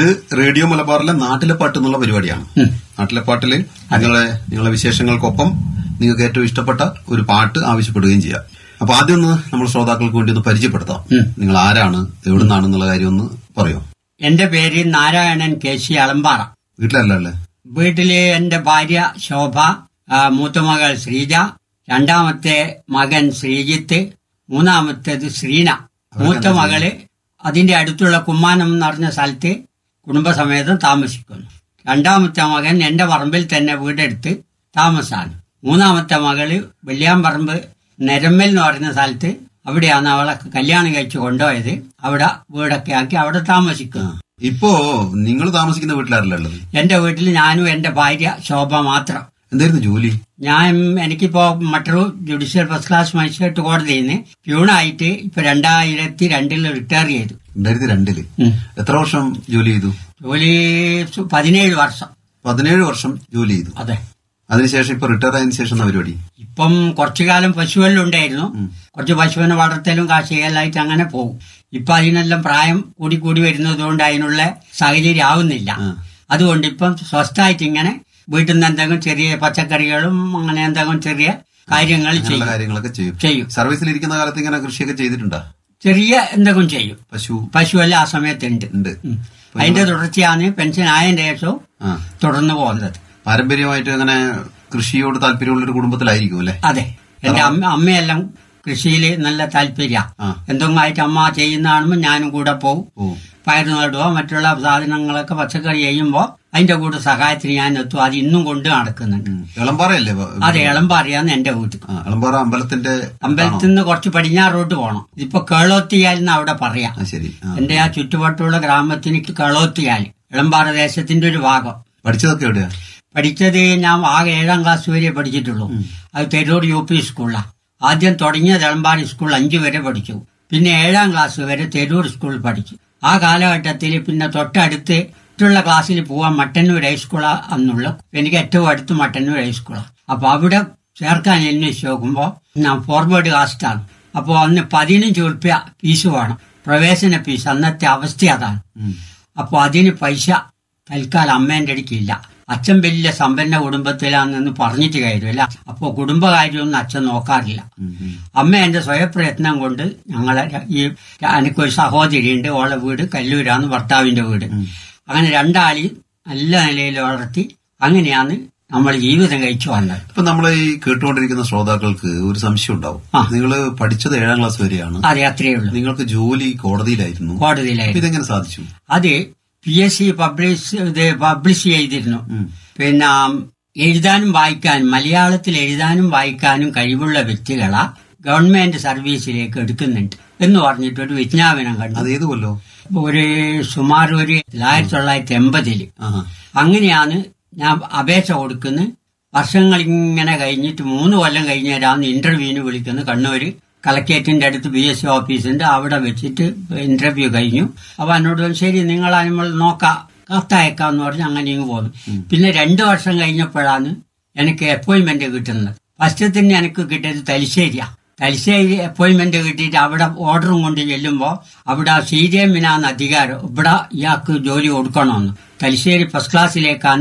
ഇത് റേഡിയോ മലബാറിലെ നാട്ടിലെ പാട്ട് എന്നുള്ള പരിപാടിയാണ് നാട്ടിലെ പാട്ടില് നിങ്ങളെ നിങ്ങളെ വിശേഷങ്ങൾക്കൊപ്പം നിങ്ങൾക്ക് ഏറ്റവും ഇഷ്ടപ്പെട്ട ഒരു പാട്ട് ആവശ്യപ്പെടുകയും ചെയ്യാം അപ്പൊ ആദ്യം ഒന്ന് നമ്മൾ ശ്രോതാക്കൾക്ക് വേണ്ടി ഒന്ന് പരിചയപ്പെടുത്താം നിങ്ങൾ ആരാണ് എവിടുന്നാണെന്നുള്ള കാര്യം ഒന്ന് പറയോ എന്റെ പേര് നാരായണൻ കെ സി അളമ്പാറ വീട്ടിലല്ല അല്ലേ വീട്ടില് എന്റെ ഭാര്യ ശോഭ ആ, മൂത്തമകൾ ശ്രീജ രണ്ടാമത്തെ മകൻ ശ്രീജിത്ത് മൂന്നാമത്തേത് ശ്രീന മൂത്ത മകള് അതിന്റെ അടുത്തുള്ള കുമ്മാനം എന്ന് പറഞ്ഞ സ്ഥലത്ത് കുടുംബസമേതം താമസിക്കുന്നു രണ്ടാമത്തെ മകൻ എന്റെ പറമ്പിൽ തന്നെ വീടെടുത്ത് താമസാണ് മൂന്നാമത്തെ മകള് വെള്ളിയാമ്പറമ്പ് നെരമ്മൽ എന്ന് പറയുന്ന സ്ഥലത്ത് അവിടെയാണ് അവളെ കല്യാണം കഴിച്ച് കൊണ്ടുപോയത് അവിടെ വീടൊക്കെ ആക്കി അവിടെ താമസിക്കുന്നു ഇപ്പോ നിങ്ങൾ താമസിക്കുന്ന വീട്ടിലാരല്ല ഉള്ളത് എന്റെ വീട്ടിൽ ഞാനും എന്റെ ഭാര്യ ശോഭ മാത്രം എന്തായിരുന്നു ജോലി ഞാൻ എനിക്കിപ്പോ മറ്റൊരു ജുഡീഷ്യൽ ഫസ്റ്റ് ക്ലാസ് മജിസ്ട്രേറ്റ് കോടതിയിൽ നിന്ന് പ്യൂണായിട്ട് ഇപ്പൊ രണ്ടായിരത്തി രണ്ടിൽ റിട്ടയർ ചെയ്തു രണ്ടായിരത്തി രണ്ടില് ഉം. എത്ര വർഷം ജോലി ചെയ്തു ജോലി സു- പതിനേഴ് വർഷം പതിനേഴ് വർഷം ജോലി ചെയ്തു അതെ അതിനുശേഷം ഇപ്പൊ റിട്ടയർ ആയതിനു ശേഷം എന്താ പരിപാടി ഇപ്പം കുറച്ചു കാലം പശുവെല്ലാം ഉണ്ടായിരുന്നു കുറച്ച് പശുവിനെ വളർത്തലും കാർഷികലായിട്ട് അങ്ങനെ പോകും ഇപ്പൊ അതിനെല്ലാം പ്രായം കൂടി കൂടി വരുന്നത് കൊണ്ട് അതിനുള്ള സാഹചര്യം ആവുന്നില്ല അതുകൊണ്ട് ഇപ്പം സ്വസ്ഥമായിട്ട് ഇങ്ങനെ വീട്ടിൽ നിന്ന് എന്തെങ്കിലും ചെറിയ പച്ചക്കറികളും അങ്ങനെ എന്തെങ്കിലും ചെറിയ കാര്യങ്ങൾ അങ്ങനെയുള്ള ചെയ്യും കാര്യങ്ങളൊക്കെ ചെയ്യും ചെയ്യും സർവീസിലിരിക്കുന്ന കാലത്ത് ഇങ്ങനെ കൃഷിയൊക്കെ ചെയ്തിട്ടുണ്ടാ ചെറിയ എന്തെങ്കിലും ചെയ്യും പശു പശുവെല്ലാം ആ സമയത്തുണ്ട് ഉണ്ട് ഉം. അതിന്റെ തുടർച്ചയാണ് പെൻഷൻ ആയതിന്റെ ശേഷവും ആ തുടർന്ന് പോകുന്നത് പാരമ്പര്യമായിട്ട് അങ്ങനെ കൃഷിയോട് താല്പര്യമുള്ള ഒരു കുടുംബത്തിലായിരിക്കും അല്ലെ അതെ എന്റെ അമ്മ അമ്മയെല്ലാം കൃഷിയിൽ നല്ല താല്പര്യ ആ. എന്തെങ്കിലും ആയിട്ട് അമ്മ ചെയ്യുന്ന കാണുമ്പോൾ ഞാനും കൂടെ പോകും ഓ പയർ നടുവോ മറ്റുള്ള സാധനങ്ങളൊക്കെ പച്ചക്കറി ചെയ്യുമ്പോ അതിന്റെ കൂടെ സഹായത്തിന് ഞാൻ എത്തും അത് ഇന്നും കൊണ്ട് നടക്കുന്നുണ്ട് ഉം. എളമ്പാറയല്ലേ വ- അത് എളമ്പാറിയാന്ന് എന്റെ വീട്ടിൽ ആ, എളമ്പാറ അമ്പലത്തിന്റെ അമ്പലത്തിൽ നിന്ന് കുറച്ച് പടിഞ്ഞാറോട്ട് പോകണം ഇതിപ്പോ കേളോത്തിയാൽ എന്ന് അവിടെ പറയാം ആ ശരി ആ. എന്റെ ആ ചുറ്റുവട്ടമുള്ള ഗ്രാമത്തിന് കേളോത്തിയാൽ എളമ്പാറ ദേശത്തിന്റെ ഒരു ഭാഗം പഠിച്ചതൊക്കെ എവിടെയാ പഠിച്ചത് ഞാൻ ആകെ ഏഴാം ക്ലാസ് വരെ പഠിച്ചിട്ടുള്ളൂ അത് തെരൂർ യു പി സ്കൂളിലാണ് ആദ്യം തുടങ്ങിയ തളമ്പാടി സ്കൂൾ അഞ്ചു വരെ പഠിച്ചു പിന്നെ ഏഴാം ക്ലാസ് വരെ തെരൂർ സ്കൂളിൽ പഠിച്ചു ആ കാലഘട്ടത്തിൽ പിന്നെ തൊട്ടടുത്ത് മറ്റുള്ള ക്ലാസ്സിൽ പോവാൻ മട്ടന്നൂർ ഹൈസ്കൂളാ അന്നുള്ള എനിക്ക് ഏറ്റവും അടുത്ത് മട്ടന്നൂർ ഹൈസ്കൂളാണ് അപ്പൊ അവിടെ ചേർക്കാൻ അന്വേഷിച്ച് നോക്കുമ്പോൾ ഞാൻ ഫോർവേഡ് കാസ്റ്റാണ് അപ്പോൾ അന്ന് പതിനഞ്ച് ഉറുപ്പ്യ ഫീസ് വേണം പ്രവേശന ഫീസ് അന്നത്തെ അവസ്ഥ അതാണ് ഉം. അപ്പോൾ അതിന് പൈസ തൽക്കാലം അമ്മേന്റെ അടുക്കില്ല അച്ഛൻ വലിയ സമ്പന്ന കുടുംബത്തിലാണെന്ന് പറഞ്ഞിട്ട് കാര്യമില്ല അപ്പോൾ കുടുംബകാര്യമൊന്നും അച്ഛൻ നോക്കാറില്ല ഉം, ഉം. അമ്മ എന്റെ സ്വയപ്രയത്നം കൊണ്ട് ഞങ്ങളെ ര- ഈ എനിക്കൊരു സഹോദരിയുണ്ട് ഓളെ വീട് കല്ലൂരാണ് ഭർത്താവിന്റെ വീട് അങ്ങനെ രണ്ടാളി നല്ല നിലയിൽ വളർത്തി അങ്ങനെയാണ് നമ്മൾ ജീവിതം കഴിച്ചു വന്നത് ഇപ്പൊ നമ്മൾ ഈ കേട്ടുകൊണ്ടിരിക്കുന്ന ശ്രോതാക്കൾക്ക് ഒരു സംശയം ഉണ്ടാവും ആ. നിങ്ങൾ പഠിച്ചത് ഏഴാം ക്ലാസ് വരെയാണ് അതെ അത്രയേ ഉള്ളൂ നിങ്ങൾക്ക് ജോലി കോടതിയിലായിരുന്നു അപ്പൊ കോടതിയിലായിരുന്നു ഇതെങ്ങനെ സാധിച്ചു അത് പി എസ് സി പബ്ലിഷ് ഇത് പബ്ലിഷ് ചെയ്തിരുന്നു ഉം. പിന്നെ എഴുതാനും വായിക്കാനും മലയാളത്തിൽ എഴുതാനും വായിക്കാനും കഴിവുള്ള വ്യക്തികളെ ഗവൺമെന്റ് സർവീസിലേക്ക് എടുക്കുന്നുണ്ട് എന്ന് പറഞ്ഞിട്ട് ഒരു വിജ്ഞാപനം കണ്ടു അത് ഏത് കൊല്ലോ ഒരു സുമാർ ഒരു ആയിരത്തി തൊള്ളായിരത്തി എൺപതില് ആഹാ. അങ്ങനെയാണ് ഞാൻ അപേക്ഷ കൊടുക്കുന്നത് വർഷങ്ങൾ ഇങ്ങനെ കഴിഞ്ഞിട്ട് മൂന്ന് കൊല്ലം കഴിഞ്ഞാലാണ് ഇന്റർവ്യൂവിന് വിളിക്കുന്നത് കണ്ണൂര് കളക്ടറേറ്റിന്റെ അടുത്ത് ബി എസ് സി ഓഫീസുണ്ട് അവിടെ വെച്ചിട്ട് ഇന്റർവ്യൂ കഴിഞ്ഞു അപ്പൊ എന്നോട് പറഞ്ഞു, ശരി നിങ്ങൾ നമ്മൾ നോക്കാം കത്തയക്കാന്ന് പറഞ്ഞ് അങ്ങനെ ഇങ്ങ് പോന്നു പിന്നെ രണ്ടു വർഷം കഴിഞ്ഞപ്പോഴാണ് എനിക്ക് അപ്പോയിന്റ്മെന്റ് കിട്ടുന്നത് ഫസ്റ്റ് തന്നെ എനിക്ക് കിട്ടിയത് തലശ്ശേരിയാ തലശ്ശേരി അപ്പോയിന്റ്മെന്റ് കിട്ടിയിട്ട് അവിടെ ഓർഡറും കൊണ്ട് ചെല്ലുമ്പോൾ അവിടെ സി ജെ മിനാന്ന് അധികാരം ഇവിടെ ഇയാൾക്ക് ജോലി കൊടുക്കണമെന്ന് തലശ്ശേരി ഫസ്റ്റ് ക്ലാസ്സിലേക്കാണ്